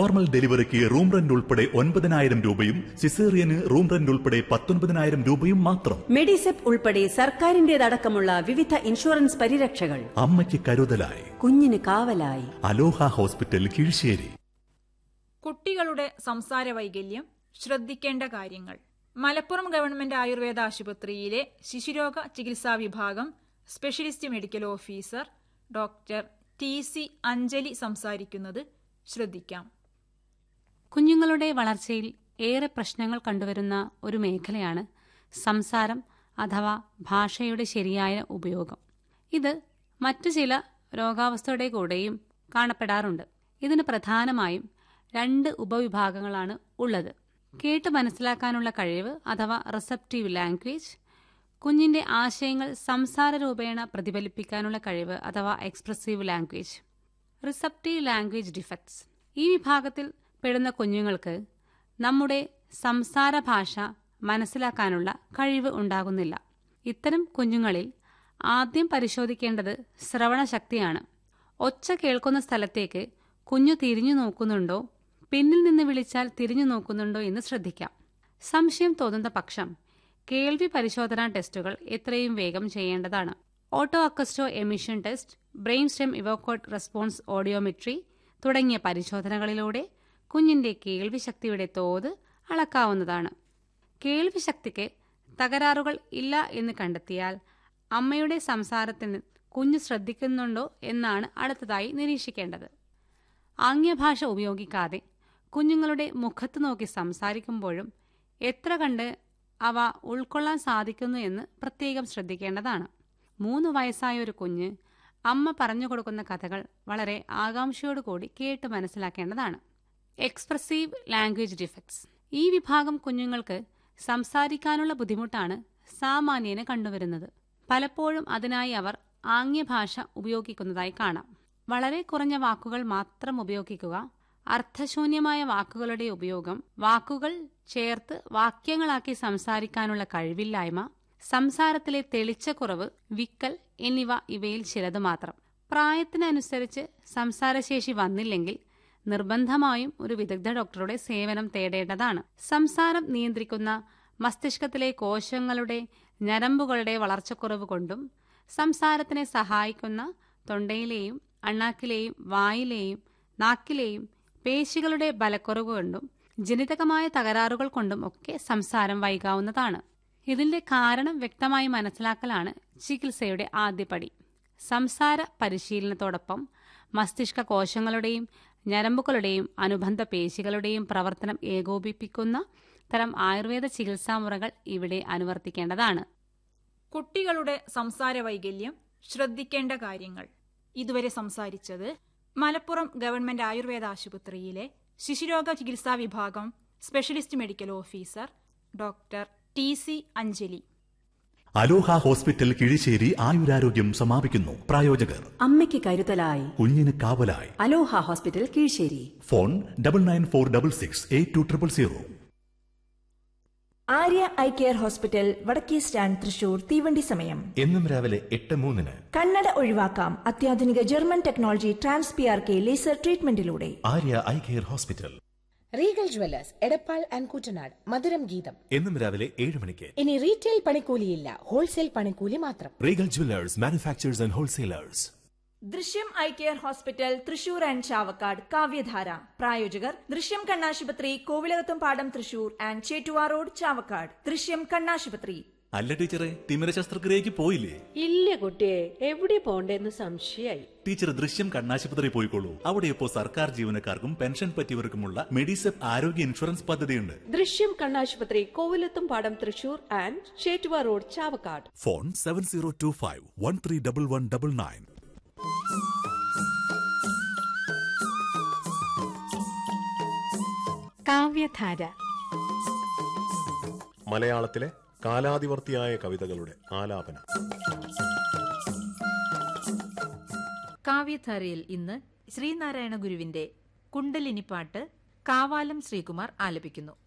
normal ഡെലിവറിക്ക് room rent ഉൾപ്പെടെ ഒൻപതിനായിരം രൂപയും സിസേറിയന് റൂം റെന്റ് ഉൾപ്പെടെ പത്തൊൻപതിനായിരം രൂപയും മാത്രം മെഡിസെപ്പ് ഉൾപ്പെടെ സർക്കാരിന്റേതടക്കമുള്ള വിവിധ ഇൻഷുറൻസ് പരിരക്ഷകൾ അമ്മയ്ക്ക് കരുതലായി കുഞ്ഞിന് കാവലായി അലോഹ ഹോസ്പിറ്റൽ കീഴ്ശ്ശേരി കുട്ടികളുടെ സംസാര വൈകല്യം ശ്രദ്ധിക്കേണ്ട കാര്യങ്ങൾ മലപ്പുറം ഗവൺമെന്റ് ആയുർവേദ ആശുപത്രിയിലെ ശിശുരോഗ ചികിത്സാ വിഭാഗം specialist medical officer doctor T C Anjali സംസാരിക്കുന്നത് ശ്രദ്ധിക്കാം കുഞ്ഞുങ്ങളുടെ വളർച്ചയിൽ ഏറെ പ്രശ്നങ്ങൾ കണ്ടുവരുന്ന ഒരു മേഖലയാണ് സംസാരം അഥവാ ഭാഷയുടെ ശരിയായ ഉപയോഗം ഇത് മറ്റു ചില രോഗാവസ്ഥയുടെ കൂടെയും കാണപ്പെടാറുണ്ട് ഇതിന് പ്രധാനമായും രണ്ട് ഉപവിഭാഗങ്ങളാണ് ഉള്ളത് കേട്ട് മനസ്സിലാക്കാനുള്ള കഴിവ് അഥവാ റിസപ്റ്റീവ് ലാംഗ്വേജ് കുഞ്ഞിന്റെ ആശയങ്ങൾ സംസാര രൂപേണ പ്രതിഫലിപ്പിക്കാനുള്ള കഴിവ് അഥവാ expressive language receptive language defects ഈ വിഭാഗത്തിൽ പെടുന്ന കുഞ്ഞുങ്ങൾക്ക് നമ്മുടെ സംസാര ഭാഷ മനസ്സിലാക്കാനുള്ള കഴിവ് ഉണ്ടാകുന്നില്ല ഇത്തരം കുഞ്ഞുങ്ങളിൽ ആദ്യം പരിശോധിക്കേണ്ടത് ശ്രവണശക്തിയാണ് ഒച്ച കേൾക്കുന്ന സ്ഥലത്തേക്ക് കുഞ്ഞു തിരിഞ്ഞു നോക്കുന്നുണ്ടോ പിന്നിൽ നിന്ന് വിളിച്ചാൽ തിരിഞ്ഞു നോക്കുന്നുണ്ടോ എന്ന് ശ്രദ്ധിക്കാം സംശയം തോന്നുന്ന പക്ഷം കേൾവി പരിശോധനാ ടെസ്റ്റുകൾ എത്രയും വേഗം ചെയ്യേണ്ടതാണ് otoacoustic emission test brainstem evoked response audiometry തുടങ്ങിയ പരിശോധനകളിലൂടെ കുഞ്ഞിന്റെ കേൾവി ശക്തിയുടെ തോത് അളക്കാവുന്നതാണ് കേൾവി ശക്തിക്ക് തകരാറുകൾ ഇല്ല എന്ന് കണ്ടെത്തിയാൽ അമ്മയുടെ സംസാരത്തിന് കുഞ്ഞ് ശ്രദ്ധിക്കുന്നുണ്ടോ എന്നാണ് അടുത്തതായി നിരീക്ഷിക്കേണ്ടത് ആംഗ്യഭാഷ ഉപയോഗിക്കാതെ കുഞ്ഞുങ്ങളുടെ മുഖത്ത് നോക്കി സംസാരിക്കുമ്പോഴും എത്ര കണ്ട് അവ ഉൾക്കൊള്ളാൻ സാധിക്കുന്നു എന്ന് പ്രത്യേകം ശ്രദ്ധിക്കേണ്ടതാണ് മൂന്ന് വയസ്സായ ഒരു കുഞ്ഞ് അമ്മ പറഞ്ഞു കൊടുക്കുന്ന കഥകൾ വളരെ ആകാംക്ഷയോടുകൂടി കേട്ട് മനസ്സിലാക്കേണ്ടതാണ് എക്സ്പ്രസീവ് ലാംഗ്വേജ് ഡിഫക്ട്സ് ഈ വിഭാഗം കുഞ്ഞുങ്ങൾക്ക് സംസാരിക്കാനുള്ള ബുദ്ധിമുട്ടാണ് സാമാന്യേന കണ്ടുവരുന്നത് പലപ്പോഴും അതിനായി അവർ ആംഗ്യഭാഷ ഉപയോഗിക്കുന്നതായി കാണാം വളരെ കുറഞ്ഞ വാക്കുകൾ മാത്രം ഉപയോഗിക്കുക അർത്ഥശൂന്യമായ വാക്കുകളുടെ ഉപയോഗം വാക്കുകൾ ചേർത്ത് വാക്യങ്ങളാക്കി സംസാരിക്കാനുള്ള കഴിവില്ലായ്മ സംസാരത്തിലെ തെളിച്ചക്കുറവ് വിക്കൽ എന്നിവ ഇവയിൽ ചിലത് മാത്രം പ്രായത്തിനനുസരിച്ച് സംസാരശേഷി വന്നില്ലെങ്കിൽ നിർബന്ധമായും ഒരു വിദഗ്ധ ഡോക്ടറുടെ സേവനം തേടേണ്ടതാണ് സംസാരം നിയന്ത്രിക്കുന്ന മസ്തിഷ്കത്തിലെ കോശങ്ങളുടെ ഞരമ്പുകളുടെ വളർച്ചക്കുറവ് കൊണ്ടും സംസാരത്തിനെ സഹായിക്കുന്ന തൊണ്ടയിലെയും അണ്ണാക്കിലെയും വായിലെയും നാക്കിലെയും പേശികളുടെ ബലക്കുറവ് കൊണ്ടും ജനിതകമായ തകരാറുകൾ കൊണ്ടും ഒക്കെ സംസാരം വൈകാവുന്നതാണ് ഇതിന്റെ കാരണം വ്യക്തമായി മനസ്സിലാക്കലാണ് ചികിത്സയുടെ ആദ്യപടി സംസാര പരിശീലനത്തോടൊപ്പം മസ്തിഷ്ക കോശങ്ങളുടെയും ഞരമ്പുകളുടെയും അനുബന്ധ പേശികളുടെയും പ്രവർത്തനം ഏകോപിപ്പിക്കുന്ന തരം ആയുർവേദ ചികിത്സാമുറകൾ ഇവിടെ അനുവർത്തിക്കേണ്ടതാണ് കുട്ടികളുടെ സംസാര വൈകല്യം ശ്രദ്ധിക്കേണ്ട കാര്യങ്ങൾ ഇതുവരെ സംസാരിച്ചത് മലപ്പുറം ഗവൺമെന്റ് ആയുർവേദ ആശുപത്രിയിലെ ശിശുരോഗ ചികിത്സാ വിഭാഗം specialist medical officer doctor T C Anjali Aloha hospital Kizhissery ആയുരാരോഗ്യം സമാപിക്കുന്നു പ്രായോജകർ അമ്മയ്ക്ക് കരുതലായി കുഞ്ഞിന് കാവലായി Aloha hospital Keezhssery phone double nine four double six eight two triple zero Arya eye care hospital വടക്കേ സ്റ്റാൻഡ് തൃശൂർ തീവണ്ടി സമയം എന്നും രാവിലെ എട്ട് മൂന്നിന് കണ്ണട ഒഴിവാക്കാം അത്യാധുനിക German technology trans P R K laser ട്രീറ്റ്മെന്റിലൂടെ Arya eye care hospital Regal Jewellers Edappal and Koottanad മധുരം ഗീതം എന്നും രാവിലെ ഏഴ് മണിക്ക് ഇനി റീറ്റെയിൽ പണിക്കൂലിയില്ല ഹോൾസെയിൽ പണിക്കൂലി മാത്രം Regal Jewellers manufacturers and wholesalers Drishyam eye care hospital Thrissur and Chavakkad Kavyadhara പ്രായോജകർ ദൃശ്യം കണ്ണാശുപത്രി കോവിലകത്തും പാടം തൃശൂർ ആൻഡ് ചേറ്റുവാ റോഡ് ചാവക്കാട് ദൃശ്യം കണ്ണാശുപത്രി അല്ല ടീച്ചറെ തിമിര ശസ്ത്രക്രിയക്ക് പോയില്ലേ ഇല്ല കുട്ടിയെ എവിടെ പോണ്ടേന്ന് സംശയായി ടീച്ചർ ദൃശ്യം കണ്ണാശുപത്രി പോയിക്കോളൂ അവിടെ ഇപ്പോൾ സർക്കാർ ജീവനക്കാർക്കും പെൻഷൻ പറ്റിയവർക്കുമുള്ള മെഡിസെപ്പ് ആരോഗ്യ ഇൻഷുറൻസ് പദ്ധതിയുണ്ട് ദൃശ്യം കണ്ണാശുപത്രി കോവിലത്തും പാടം Thrissur and Chettuva road Chavakkad phone seven zero two five one three double one double nine കാവ്യധാര മലയാളത്തിലെ കാലാതിവർത്തിയായ കവിതകളുടെ ആലാപനം കാവ്യധാരയിൽ ഇന്ന് ശ്രീനാരായണ ഗുരുവിന്റെ കുണ്ടലിനിപ്പാട്ട് കാവാലം ശ്രീകുമാർ ആലപിക്കുന്നു